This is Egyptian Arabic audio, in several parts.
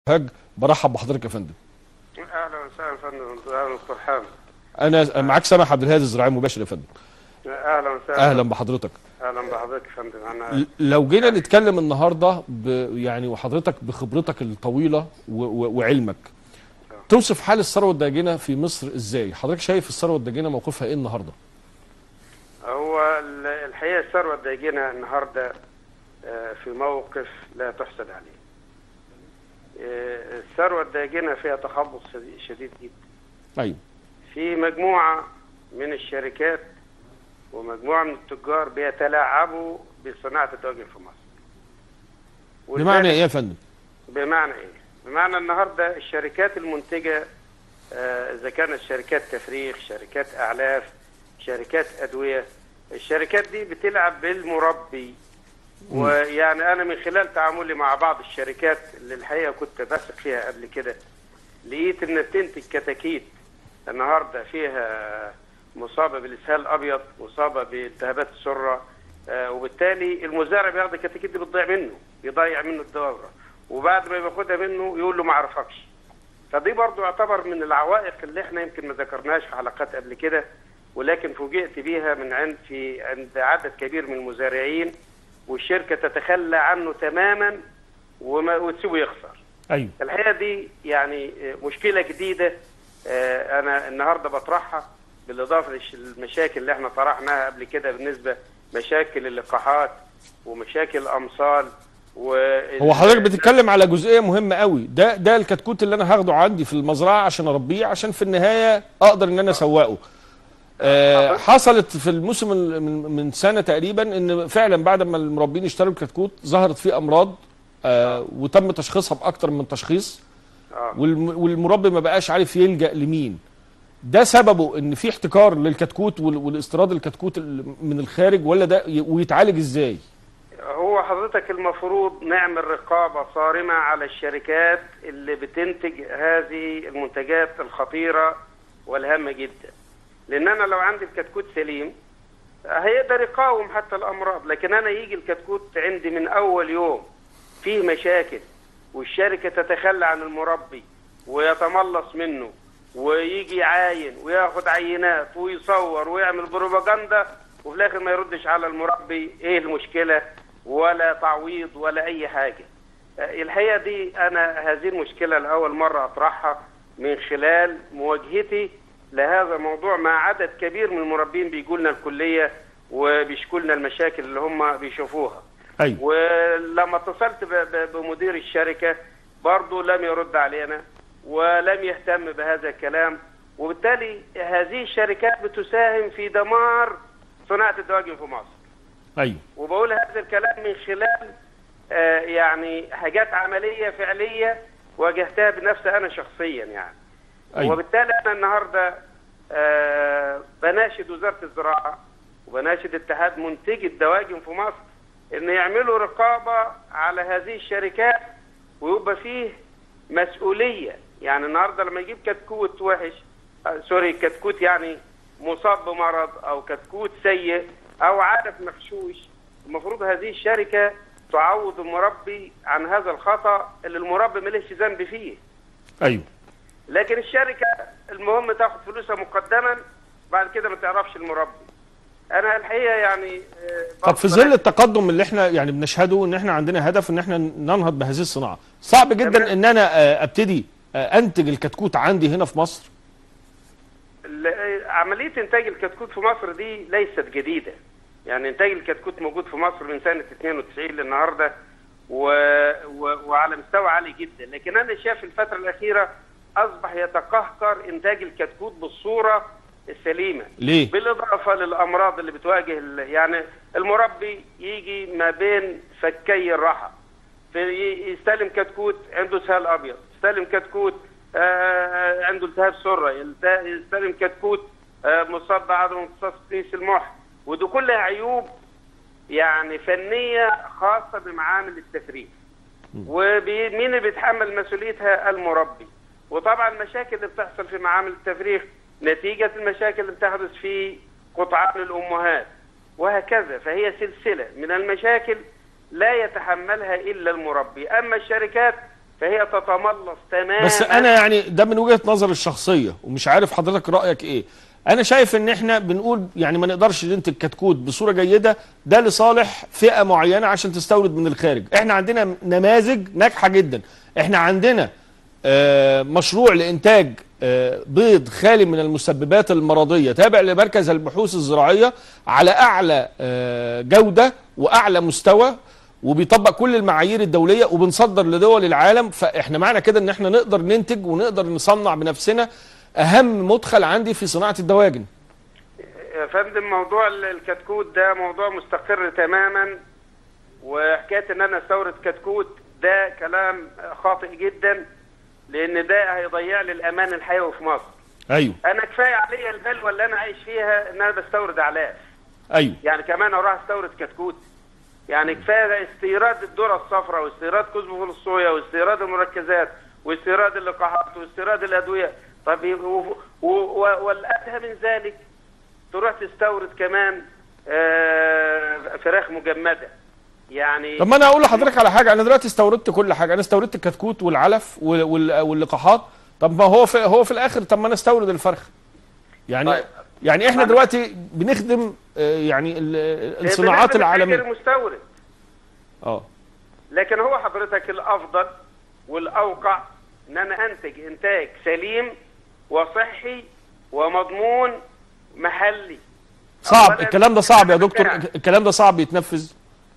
هاج برحب بحضرتك يا فندم اهلا وسهلا يا فندم اهلا دكتور حامد انا معاك سامح عبد الهادي الزراعي مباشر يا فندم اهلا وسهلا اهلا بحضرتك اهلا بحضرتك يا فندم انا ل- لو جينا نتكلم النهارده ب يعني وحضرتك بخبرتك الطويله و و وعلمك توصف حال الثروه الداجنه في مصر ازاي حضرتك شايف الثروه الداجنه موقفها ايه النهارده هو ال- الحقيقه الثروه الداجنه النهارده آه، في موقف لا تحسد عليه آه، الثروه الداجنه فيها تخبط شديد- شديد جدا ايوه في مجموعه من الشركات ومجموعه من التجار بيتلاعبوا بصناعه الدواجن في مصر بمعنى ايه يا فندم بمعنى ايه؟ بمعنى النهارده الشركات المنتجه آه، اذا كانت شركات تفريغ، شركات اعلاف، شركات ادويه، الشركات دي بتلعب بالمربي ويعني انا من خلال تعاملي مع بعض الشركات اللي الحقيقه كنت بثق فيها قبل كده لقيت ان بتنتج كتاكيت النهارده فيها مصابه بالاسهال الابيض، مصابه بالتهابات السره آه، وبالتالي المزارع بياخد الكتاكيت دي بتضيع منه، يضيع منه الدوره وبعد ما بياخدها منه يقول له ما اعرفكش. فدي برضو يعتبر من العوائق اللي احنا يمكن ما ذكرناهاش في حلقات قبل كده ولكن فوجئت بيها من عند في عند عدد كبير من المزارعين والشركه تتخلى عنه تماما وما وتسيبه يخسر. ايوه الحقيقه دي يعني مشكله جديده آه، انا النهارده بطرحها بالاضافه للمشاكل اللي احنا طرحناها قبل كده بالنسبه مشاكل اللقاحات ومشاكل الامصال و هو حضرتك بتتكلم على جزئيه مهمه قوي ده ده الكتكوت اللي انا هاخده عندي في المزرعه عشان اربيه عشان في النهايه اقدر ان انا اسوقه آه حصلت في الموسم ال- من من سنه تقريبا ان فعلا بعد ما المربين اشتروا الكتكوت ظهرت فيه امراض آه وتم تشخيصها باكتر من تشخيص آه. والم- والمربي ما بقاش عارف يلجا لمين ده سببه ان في احتكار للكتكوت وال- والاستيراد الكتكوت ال- من الخارج ولا ده ي- ويتعالج ازاي هو حضرتك المفروض نعمل رقابة صارمة على الشركات اللي بتنتج هذه المنتجات الخطيرة والهامة جدا لأن أنا لو عندي الكتكوت سليم هيقدر يقاوم حتى الأمراض لكن أنا يجي الكتكوت عندي من أول يوم فيه مشاكل والشركة تتخلى عن المربي ويتملص منه ويجي يعاين وياخد عينات ويصور ويعمل بروباجندا وفي الاخر ما يردش على المربي ايه المشكله ولا تعويض ولا اي حاجه. آه، الحقيقه دي انا هذه المشكله لاول مره اطرحها من خلال مواجهتي لهذا الموضوع مع عدد كبير من المربين بيجوا لنا الكليه وبيشكوا لنا المشاكل اللي هم بيشوفوها. ايوه ولما اتصلت ب- ب- بمدير الشركة برضه لم يرد علينا ولم يهتم بهذا الكلام وبالتالي هذه الشركات بتساهم في دمار صناعة الدواجن في مصر ايوه وبقول هذا الكلام من خلال آه، يعني حاجات عملية فعلية واجهتها بنفسي أنا شخصيا يعني ايوه وبالتالي انا النهارده آه بناشد وزاره الزراعه وبناشد اتحاد منتجي الدواجن في مصر ان يعملوا رقابه على هذه الشركات ويبقى فيه مسؤوليه يعني النهارده لما يجيب كتكوت وحش آه سوري كتكوت يعني مصاب بمرض او كتكوت سيء او علف مغشوش المفروض هذه الشركه تعوض المربي عن هذا الخطا اللي المربي ملهش ذنب فيه ايوه لكن الشركه المهم تاخد فلوسها مقدما بعد كده ما تعرفش المربي انا الحقيقه يعني آه، طب في ظل التقدم اللي احنا يعني بنشهده ان احنا عندنا هدف ان احنا ننهض بهذه الصناعه صعب جدا تمام. ان انا آه، ابتدي آه، انتج الكتكوت عندي هنا في مصر ال- عمليه انتاج الكتكوت في مصر دي ليست جديده يعني انتاج الكتكوت موجود في مصر من سنه 92 للنهارده و... و... وعلى مستوى عالي جدا لكن انا شايف الفتره الاخيره اصبح يتقهقر انتاج الكتكوت بالصوره السليمه ليه بالاضافه للامراض اللي بتواجه ال- يعني المربي يجي ما بين فكي الرحى في ي- يستلم كتكوت عنده سهال ابيض يستلم كتكوت آه، عنده التهاب سره يلت- يستلم كتكوت آه، مصاب بعدم امتصاص كيس المح ودي كلها عيوب يعني فنيه خاصه بمعامل التفريغ ومين اللي بيتحمل مسؤوليتها المربي وطبعا المشاكل اللي بتحصل في معامل التفريغ نتيجة المشاكل اللي بتحدث في قطعان الأمهات وهكذا فهي سلسلة من المشاكل لا يتحملها إلا المربي أما الشركات فهي تتملص تماما بس انا يعني ده من وجهة نظر الشخصية ومش عارف حضرتك رأيك ايه انا شايف ان احنا بنقول يعني ما نقدرش ننتج كتكوت بصورة جيدة ده لصالح فئة معينة عشان تستورد من الخارج احنا عندنا نماذج ناجحة جدا احنا عندنا آه، مشروع لإنتاج آه، بيض خالي من المسببات المرضية تابع لمركز البحوث الزراعية على أعلى آه، جودة وأعلى مستوى وبيطبق كل المعايير الدولية وبنصدر لدول العالم فإحنا معنى كده إن إحنا نقدر ننتج ونقدر نصنع بنفسنا أهم مدخل عندي في صناعة الدواجن يا فندم موضوع ال- الكتكوت ده موضوع مستقر تماما وحكايه ان انا استورد كتكوت ده كلام خاطئ جدا لان ده هيضيع لي الامان الحيوي في مصر أيوه انا كفايه عليا البلوه اللي انا عايش فيها ان انا بستورد اعلاف أيوه يعني كمان اروح استورد كتكوت يعني كفايه استيراد الذره الصفراء واستيراد كزبه الصويا واستيراد المركزات واستيراد اللقاحات واستيراد الادويه طب ي- و- و- و- والادهى من ذلك تروح تستورد كمان آه، فراخ مجمده يعني طب ما انا اقول لحضرتك على حاجه انا دلوقتي استوردت كل حاجه انا استوردت الكتكوت والعلف وال- وال- واللقاحات طب ما هو في هو في الاخر طب ما انا استورد الفرخ يعني طيب. يعني احنا أنا- دلوقتي بنخدم آه، يعني ال- الصناعات بالنسبة للتاجر العالميه المستورد اه لكن هو حضرتك الافضل والاوقع ان انا انتج انتاج سليم وصحي ومضمون محلي صعب أولاً الكلام ده صعب يا دكتور بتاعك. الكلام ده صعب يتنفذ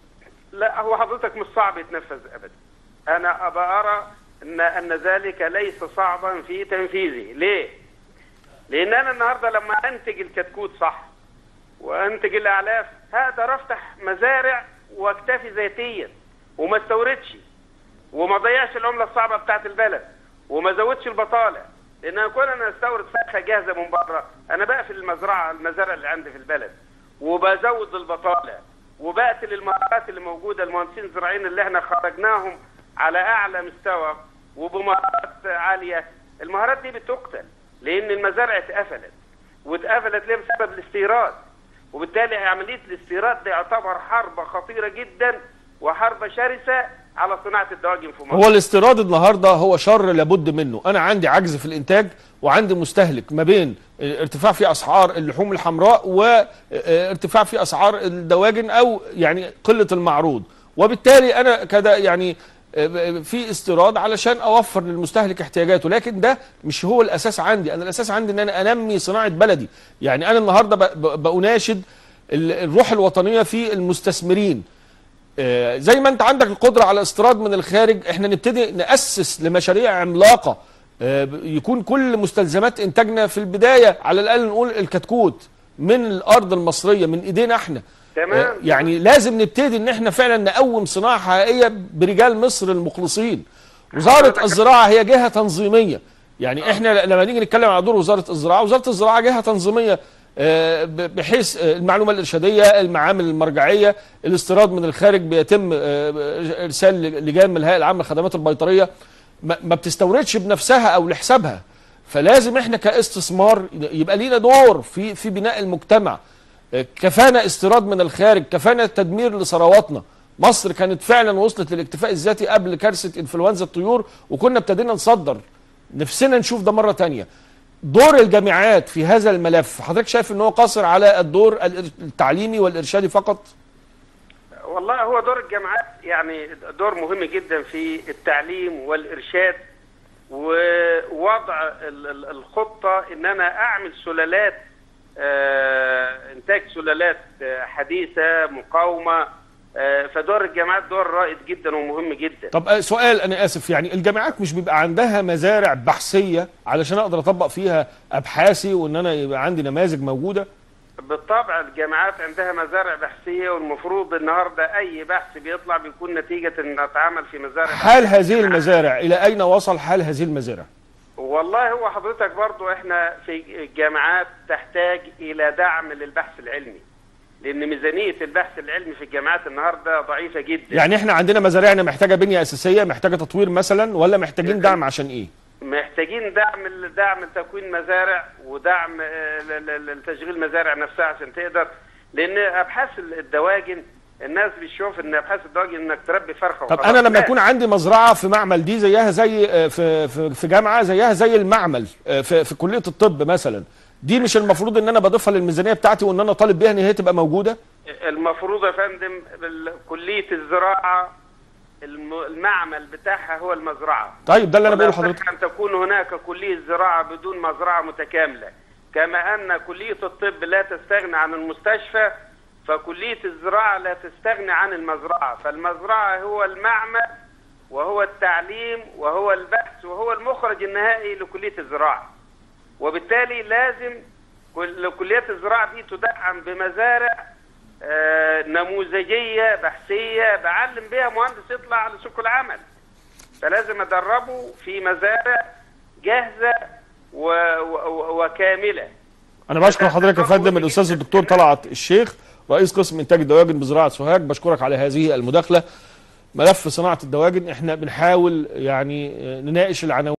لا هو حضرتك مش صعب يتنفذ ابدا انا ابى ارى ان ان ذلك ليس صعبا في تنفيذه ليه لان انا النهارده لما انتج الكتكوت صح وانتج الاعلاف هقدر افتح مزارع واكتفي ذاتيا وما استوردش وما ضيعش العمله الصعبه بتاعت البلد وما زودش البطاله لان انا كون انا استورد فرخه جاهزه من بره انا بقفل المزرعه المزارع اللي عندي في البلد وبزود البطاله وبقتل المهارات اللي موجوده المهندسين الزراعيين اللي احنا خرجناهم على اعلى مستوى وبمهارات عاليه المهارات دي بتقتل لان المزارع اتقفلت واتقفلت ليه بسبب الاستيراد وبالتالي عمليه الاستيراد دي يعتبر حرب خطيره جدا وحرب شرسه على صناعه الدواجن في مصر هو الاستيراد النهارده هو شر لابد منه انا عندي عجز في الانتاج وعندي مستهلك ما بين ارتفاع في اسعار اللحوم الحمراء وارتفاع في اسعار الدواجن او يعني قله المعروض وبالتالي انا كده يعني في استيراد علشان اوفر للمستهلك احتياجاته لكن ده مش هو الاساس عندي انا الاساس عندي ان انا انمي صناعه بلدي يعني انا النهارده ب- ب- باناشد ال- الروح الوطنيه في المستثمرين آه، زي ما انت عندك القدره على استيراد من الخارج احنا نبتدي ناسس لمشاريع عملاقه آه، ب- يكون كل مستلزمات انتاجنا في البدايه على الاقل نقول الكتكوت من الارض المصريه من ايدينا احنا تمام. آه، يعني لازم نبتدي ان احنا فعلا نقوم صناعه حقيقيه برجال مصر المخلصين وزاره حضرتك- الزراعه هي جهه تنظيميه يعني احنا لما نيجي نتكلم على دور وزاره الزراعه وزاره الزراعه جهه تنظيميه آه، ب- بحيث آه، المعلومه الارشاديه المعامل المرجعيه الاستيراد من الخارج بيتم آه، ارسال لجان من الهيئه العامه للخدمات البيطريه ما ما بتستوردش بنفسها او لحسابها فلازم احنا كاستثمار يبقى لينا دور في في بناء المجتمع آه، كفانا استيراد من الخارج كفانا تدمير لثرواتنا مصر كانت فعلا وصلت للاكتفاء الذاتي قبل كارثه انفلونزا الطيور وكنا ابتدينا نصدر نفسنا نشوف ده مره تانية دور الجامعات في هذا الملف حضرتك شايف ان هو قاصر على الدور الإر- التعليمي والارشادي فقط والله هو دور الجامعات يعني دور مهم جدا في التعليم والارشاد ووضع ال- ال- الخطه ان انا اعمل سلالات آه، انتاج سلالات آه، حديثه مقاومه آه، فدور الجامعات دور رائد جدا ومهم جدا طب آه، سؤال انا اسف يعني الجامعات مش بيبقى عندها مزارع بحثيه علشان اقدر اطبق فيها ابحاثي وان انا يبقى عندي نماذج موجوده بالطبع الجامعات عندها مزارع بحثيه والمفروض النهارده اي بحث بيطلع بيكون نتيجه ان اتعامل في مزارع حال هذه المزارع الى اين وصل حال هذه المزارع والله هو حضرتك برضو احنا في الجامعات تحتاج الى دعم للبحث العلمي لان ميزانيه البحث العلمي في الجامعات النهارده ضعيفه جدا يعني احنا عندنا مزارعنا محتاجه بنيه اساسيه محتاجه تطوير مثلا ولا محتاجين دعم عشان ايه محتاجين دعم دعم لتكوين مزارع ودعم آه، ل- ل- لتشغيل مزارع نفسها عشان تقدر لان ابحاث الدواجن الناس بتشوف ان ابحاث الدواجن انك تربي فرخه طب وخلاص. انا لما لا. يكون عندي مزرعه في معمل دي زيها زي آه، في في في جامعه زيها زي المعمل آه، في في كليه الطب مثلا دي مش المفروض ان انا بضيفها للميزانيه بتاعتي وان انا طالب بيها ان هي تبقى موجوده المفروض يا فندم بال- كليه الزراعه الم- المعمل بتاعها هو المزرعه طيب ده اللي انا ولا بقوله لحضرتك يصح ان تكون هناك كليه زراعه بدون مزرعه متكامله كما ان كليه الطب لا تستغني عن المستشفى فكليه الزراعه لا تستغني عن المزرعه فالمزرعه هو المعمل وهو التعليم وهو البحث وهو المخرج النهائي لكليه الزراعه وبالتالي لازم كل كليات الزراعه دي تدعم بمزارع آه، نموذجيه بحثيه بعلم بيها مهندس يطلع على سوق العمل فلازم ادربه في مزارع جاهزه و... و... وكامله انا بشكر حضرتك يا فندم الاستاذ الدكتور طلعت الشيخ رئيس قسم انتاج الدواجن بزراعه سوهاج بشكرك على هذه المداخله ملف صناعه الدواجن احنا بنحاول يعني آه، نناقش العناوين